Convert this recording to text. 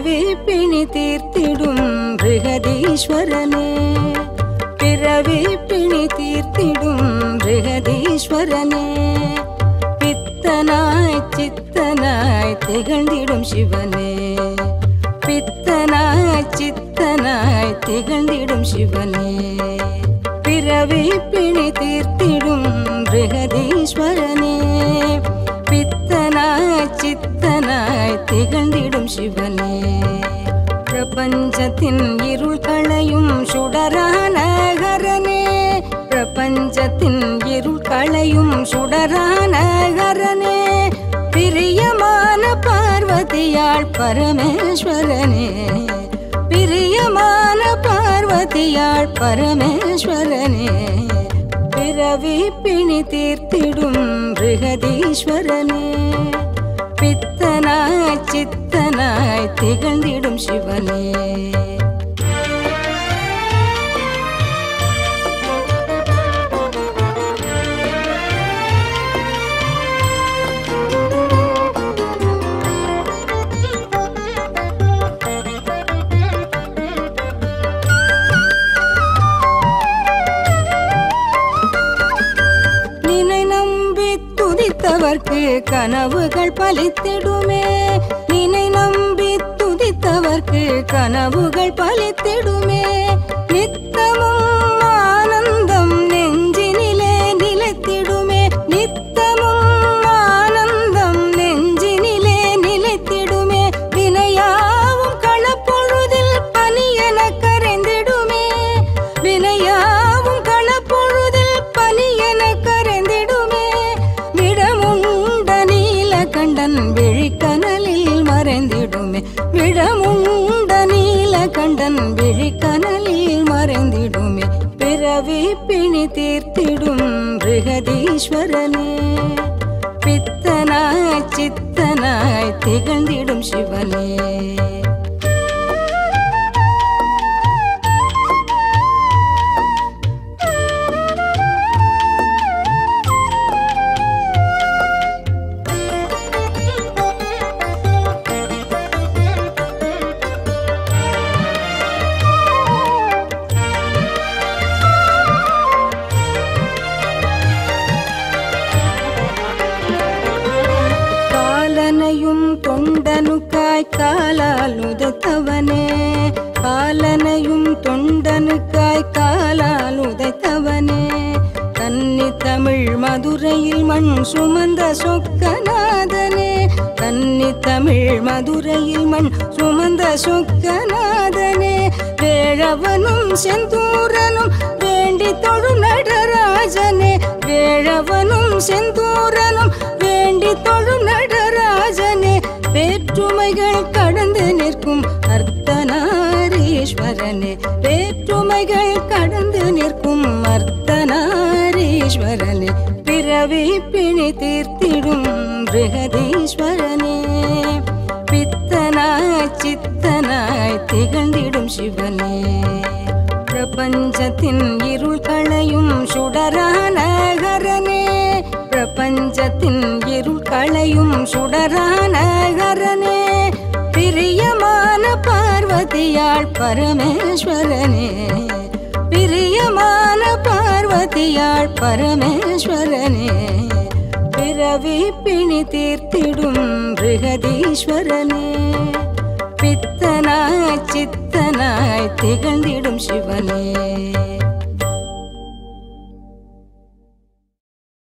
பிறவி பிணி தீர்த்திடும் பிருகதீஸ்வரனே பிறவி பிணி தீர்த்திடும் பிருகதீஸ்வரனே பித்தனாய் சித்தனாய் திகழ்ந்திடும் சிவனே பித்தனாய் சித்தனாய் திகழ்ந்திடும் சிவனே பிறவி பிணி தீர்த்திடும் பிருகதீஸ்வரனே பித்தனாய் சித்தனாய் திகழ்ந்திடும் சிவனே பிரபஞ்சத்தின் இருள் களையும் சுடரான கரனே பிரபஞ்சத்தின் இருள் களையும் சுடரான கரனே பிரியமான பார்வதியாள் பரமேஸ்வரனே பிரியமான பார்வதியாள் பரமேஸ்வரனே பிறவி பிணி தீர்த்திடும் பிருகதீஸ்வரனே பித்தனாய் சித்தனாய் திகழ்ந்திடும் சிவனே நினை நம்பி துதித்தவர்க்கு கனவுகள் பலித்திடுமே நினை நம்பி துதித்தவர்க்கு கனவுகள் பலித்திடுமே நித்தமும் ஆனந்தம் நெஞ்சினிலே நிலைத்திடுமே நித்தமும் ஆனந்தம் நெஞ்சினிலே நிலைத்திடுமே வினையாவும் களப்பொழுதில் பனியென கரைந்திடுமே வினையாவும் களப்பொழுதில் பனியென கரைந்திடுமே விடமுண்ட நீலகண்டன் விழிக்கனலில் மறைந்திடுமே விடமுண்ட நீலகண்டன் விழிக்கனலில் மறைந்திடுமே பிறவி பிணி தீர்த்திடும் பிருகதீஸ்வரனே பித்தனாய் சித்தனாய் திகழ்ந்திடும் சிவனே காலனையும் தொண்டனுக்காய் காலால் உதைத்தவனே காலனையும் தொண்டனுக்காய் காலால் உதைத்தவனே கன்னி தமிழ் மதுரையில் மண் சுமந்த சொக்கநாதனே கன்னி தமிழ் மதுரையில் மண் சுமந்த சொக்கநாதனே வேழவனும் செந்தூரனும் வேண்டி தொழு நடராஜனே வேழவனும் செந்தூரனும் வேண்டி தொழு நடராஜனே வேற்றுமைகள் கடந்து நிற்கும் அர்த்தநாரீஸ்வரனே வேற்றுமைகள் கடந்து நிற்கும் அர்த்தநாரீஸ்வரனே பிறவி பிணி தீர்த்திடும் பிருகதீஸ்வரனே பித்தனாய் சித்தனாய் திகழ்ந்திடும் சிவனே பிரபஞ்சத்தின் இருள் களையும் சுடரான கரனே பிரபஞ்சத்தின் இருள் களையும் சுடரான கரனே பிரியமான பார்வதியாள் பரமேஸ்வரனே பிரியமான பார்வதியாள் பரமேஸ்வரனே பிறவி பிணி தீர்த்திடும் பிருகதீஸ்வரனே பித்தனாய் சித்தனாய் திகழ்ந்திடும் சிவனே